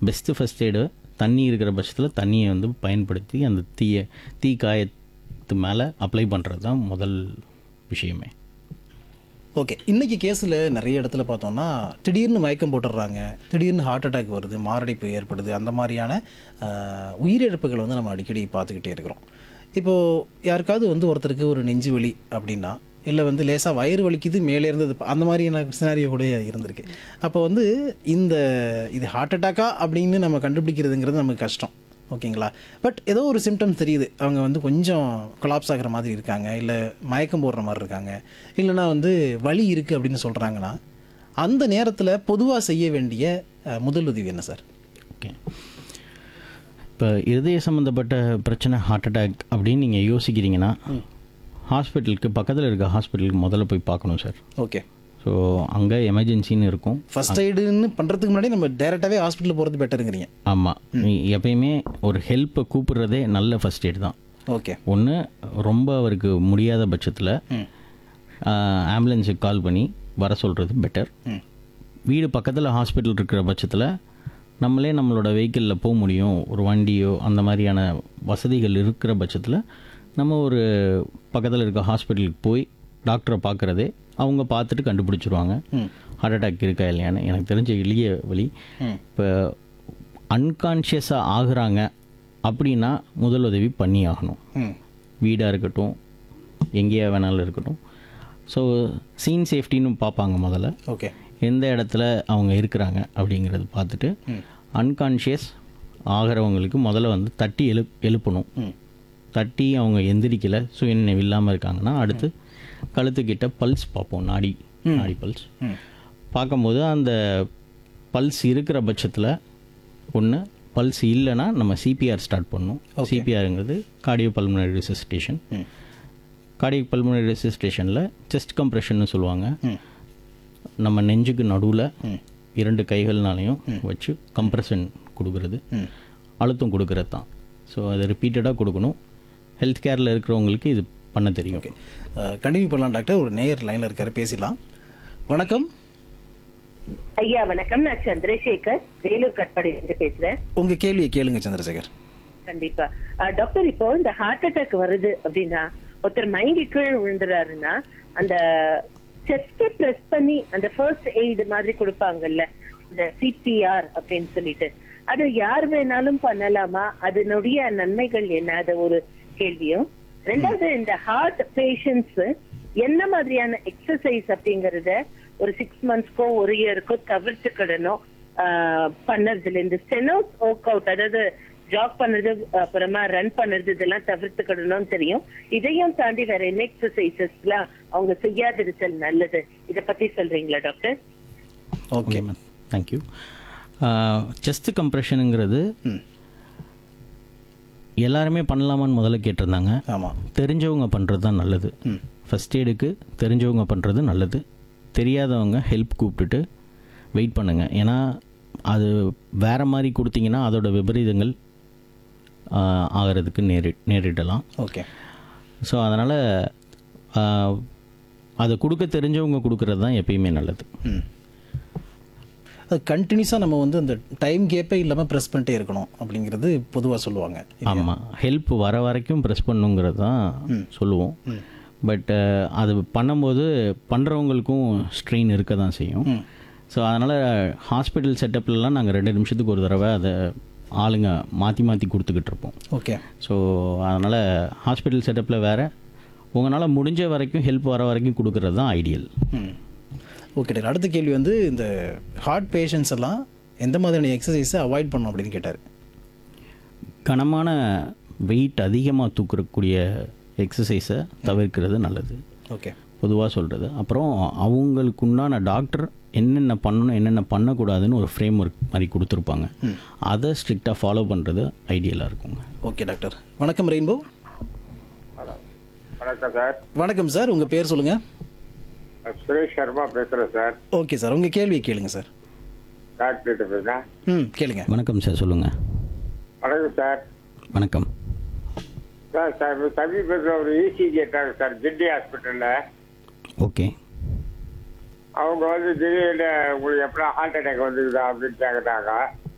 Best first aid தண்ணி இருக்கிற பட்சத்தில் தண்ணியை வந்து பயன்படுத்தி அந்த தீயை தீ காயத்து மேலே அப்ளை பண்ணுறது தான் முதல் விஷயமே ஓகே இன்னைக்கு கேஸில் நிறைய இடத்துல பார்த்தோம்னா திடீர்னு மயக்கம் போட்டுடுறாங்க திடீர்னு ஹார்ட் அட்டாக் வருது மாரடைப்பு ஏற்படுது அந்த மாதிரியான ஆஹ், உயிரிழப்புகளை வந்து நம்ம அடிக்கடி பார்த்துக்கிட்டே இருக்கிறோம் இப்போது யாருக்காவது வந்து ஒருத்தருக்கு ஒரு நெஞ்சு வலி அப்படின்னா இல்லை வந்து லேசாக வயிறு வலிக்குது மேலே இருந்தது அந்த மாதிரியான சினாரியோ கூட இருந்திருக்கு அப்போ வந்து இந்த இது ஹார்ட் அட்டாக்கா அப்படின்னு நம்ம கண்டுபிடிக்கிறதுங்கிறது நமக்கு கஷ்டம் ஓகேங்களா பட் ஏதோ ஒரு சிம்டம்ஸ் தெரியுது அவங்க வந்து கொஞ்சம் கொலாப்ஸ் ஆகிற மாதிரி இருக்காங்க இல்லை மயக்கம் போடுற மாதிரி இருக்காங்க இல்லைன்னா வந்து வலி இருக்குது அப்படின்னு சொல்கிறாங்கன்னா அந்த நேரத்தில் பொதுவாக செய்ய வேண்டிய அஹ், முதல் உதவி என்ன சார் ஓகே இப்போ இருதய சம்மந்தப்பட்ட பிரச்சனை ஹார்ட் அட்டாக் அப்படின்னு நீங்கள் யோசிக்கிறீங்கன்னா ஹாஸ்பிட்டலுக்கு பக்கத்தில் இருக்க ஹாஸ்பிட்டலுக்கு முதல்ல போய் பார்க்கணும் சார் ஓகே ஸோ அங்கே எமர்ஜென்சின்னு இருக்கும் ஃபர்ஸ்ட் எய்டுன்னு பண்ணுறதுக்கு முன்னாடி நம்ம டேரெக்டாகவே ஹாஸ்பிட்டல் போகிறது பெட்டருங்கிறீங்க ஆமாம் எப்பயுமே ஒரு ஹெல்ப்பை கூப்பிடுறதே நல்ல ஃபஸ்ட் எய்ட் தான் ஓகே ஒன்று ரொம்ப அவருக்கு முடியாத பட்சத்தில் ஆம்புலன்ஸுக்கு கால் பண்ணி வர சொல்கிறது பெட்டர் ம் வீடு பக்கத்தில் ஹாஸ்பிட்டல் இருக்கிற பட்சத்தில் நம்மளே நம்மளோட வெஹிக்கிளில் போக முடியும் ஒரு வண்டியோ அந்த மாதிரியான வசதிகள் இருக்கிற பட்சத்தில் நம்ம ஒரு பக்கத்தில் இருக்க ஹாஸ்பிட்டலுக்கு போய் டாக்டரை பார்க்குறதே அவங்க பார்த்துட்டு கண்டுபிடிச்சிருவாங்க ஹார்ட் அட்டாக் இருக்கா இல்லையான்னு எனக்கு தெரிஞ்ச எளிய வழி ம். இப்போ அன்கான்ஷியஸாக ஆகுறாங்க அப்படின்னா முதல் உதவி பண்ணி ஆகணும் ம் வீடாக இருக்கட்டும் எங்கேயா வேணாலும் இருக்கட்டும் ஸோ சீன் சேஃப்டின்னு பார்ப்பாங்க முதல்ல ஓகே எந்த இடத்துல அவங்க இருக்கிறாங்க அப்படிங்கிறது பார்த்துட்டு அன்கான்ஷியஸ் ஆகிறவங்களுக்கு முதல்ல வந்து தட்டி எழு எழுப்பணும் ம் தட்டி அவங்க எந்திரிக்கலை சுயநினைவு இல்லாமல் இருக்காங்கன்னா அடுத்து கழுத்துக்கிட்ட பல்ஸ் பார்ப்போம் நாடி நாடி பல்ஸ் ம் பார்க்கும்போது அந்த பல்ஸ் இருக்கிற பட்சத்தில் ஒன்று பல்ஸ் இல்லைன்னா நம்ம சிபிஆர் ஸ்டார்ட் பண்ணணும் சிபிஆருங்கிறது கார்டியோ பல்முனரி ரெசிஸ்டேஷன் ம் கார்டியோ பல்முனரி ரெசிஸ்டேஷனில் செஸ்ட் கம்ப்ரெஷன்னு சொல்லுவாங்க ம் நம்ம நெஞ்சுக்கு நடுவில் இரண்டு கைகள்னாலையும் வச்சு கம்ப்ரெஷன் கொடுக்கறது ம் அழுத்தம் கொடுக்கறது தான் ஸோ அதை ரிப்பீட்டடாக கொடுக்கணும் ஹெல்த் கேரில் இருக்கிறவங்களுக்கு இது பண்ண தெரியும் ஓகே கண்டினியூ பண்ணலாம் டாக்டர் ஒரு நேயர் லைனில் இருக்காரு பேசிடலாம் வணக்கம் ஐயா வணக்கம் நான் சந்திரசேகர் வேலூர் கட்பாடியிலிருந்து பேசுறேன் உங்கள் கேள்வியை கேளுங்க சந்திரசேகர் கண்டிப்பா அஹ், டாக்டர் இப்போ இந்த ஹார்ட் அட்டாக் வருது அப்படின்னா ஒருத்தர் மயங்கி கீழே விழுந்துறாருன்னா அந்த செஸ்ட் பிரஸ் பண்ணி அந்த ஃபர்ஸ்ட் எய்டு மாதிரி கொடுப்பாங்கல்ல இந்த சிபிஆர் அப்படின்னு சொல்லிட்டு அது யார் வேணாலும் பண்ணலாமா அதனுடைய நன்மைகள் என்ன அது ஒரு கேள்வியும் ரெண்டாவது இந்த ஹார்ட் பேஷண்ட்ஸ் என்ன மாதிரியான எக்ஸசைஸ் அப்படிங்கறத ஒரு சிக்ஸ் மந்த்ஸ்க்கோ ஒரு இயருக்கோ தவிர்த்துக்கிடணும் ஆஹ் பண்ணறதுல இந்த ஸ்டெனோஸ் ஒர்க் அவுட் அதாவது ஜாக் பண்றது அப்புறமா ரன் பண்றது இதெல்லாம் தவிர்த்துக்கிடணும்னு தெரியும் இதையும் தாண்டி வேற என்ன எக்ஸசைசஸ் எல்லாம் அவங்க செய்யாதிருத்தல் நல்லது இத பத்தி சொல்றீங்களா doctor okay okay ma'am thank you chest கம்ப்ரெஷனுங்கிறது எல்லாருமே பண்ணலாமான்னு முதல்ல கேட்டிருந்தாங்க ஆமாம் தெரிஞ்சவங்க பண்ணுறது தான் நல்லது ஃபஸ்ட் எய்டுக்கு தெரிஞ்சவங்க பண்ணுறது நல்லது தெரியாதவங்க ஹெல்ப் கூப்பிட்டுட்டு வெயிட் பண்ணுங்கள் ஏன்னா அது வேறு மாதிரி கொடுத்தீங்கன்னா அதோட விபரீதங்கள் ஆஹ், ஆகிறதுக்கு நேரி நேரிடலாம் ஓகே ஸோ அதனால் அதை கொடுக்க தெரிஞ்சவங்க கொடுக்கறது தான் எப்பயுமே நல்லது ம் அது கண்டினியூஸாக நம்ம வந்து அந்த டைம் கேப்பே இல்லாமல் ப்ரெஸ் பண்ணிட்டே இருக்கணும் அப்படிங்கிறது பொதுவாக சொல்லுவாங்க ஆமாம் ஹெல்ப் வர வரைக்கும் ப்ரெஸ் பண்ணுங்கிறது தான் சொல்லுவோம் பட் அது பண்ணும்போது பண்ணுறவங்களுக்கும் ஸ்ட்ரெயின் இருக்க தான் செய்யும் ஸோ அதனால் ஹாஸ்பிட்டல் செட்டப்லலாம் நாங்கள் ரெண்டு நிமிஷத்துக்கு ஒரு தடவை அதை ஆளுங்க மாற்றி மாற்றி கொடுத்துக்கிட்டு இருப்போம் ஓகே ஸோ அதனால் ஹாஸ்பிட்டல் செட்டப்பில் வேறு உங்களால் முடிஞ்ச வரைக்கும் ஹெல்ப் வர வரைக்கும் கொடுக்கறது தான் ஐடியல் ம் ஓகே டாக்டர் அடுத்த கேள்வி வந்து இந்த ஹார்ட் பேஷண்ட்ஸ் எல்லாம் எந்த மாதிரியான எக்ஸசைஸை அவாய்ட் பண்ணணும் அப்படின்னு கேட்டார் கனமான வெயிட் அதிகமாக தூக்கக்கூடிய எக்ஸசைஸை தவிர்க்கிறது நல்லது ஓகே பொதுவாக சொல்கிறது அப்புறம் அவங்களுக்கு உண்டான டாக்டர் என்னென்ன பண்ணணும் என்னென்ன பண்ணக்கூடாதுன்னு ஒரு ஃப்ரேம் ஒர்க் மாதிரி கொடுத்துருப்பாங்க அதை ஸ்ட்ரிக்டாக ஃபாலோ பண்ணுறது ஐடியலாக இருக்குங்க ஓகே டாக்டர் வணக்கம் ரெயின்போ வணக்கம் சார் வணக்கம் சார் உங்கள் பேர் சொல்லுங்கள் நான் சுரேஷ் சர்மா பேசுறேன் சார் ஓகே சார் உங்கள் கேள்வியை கேளுங்க சார் டாக்டர்கிட்ட பேசுறேன் ம் கேளுங்க வணக்கம் சார் சொல்லுங்கள் வணக்கம் சார் வணக்கம் சார் சார் சமீபத்தில் ஒரு இசிஜி எடுத்தாங்க சார் ஜிண்டி ஹாஸ்பிட்டலில் ஓகே அவங்க வந்து திடீர்னு உங்களுக்கு எப்படா ஹார்ட் அட்டாக் வந்துருக்குதா அப்படின்னு கேட்டாங்க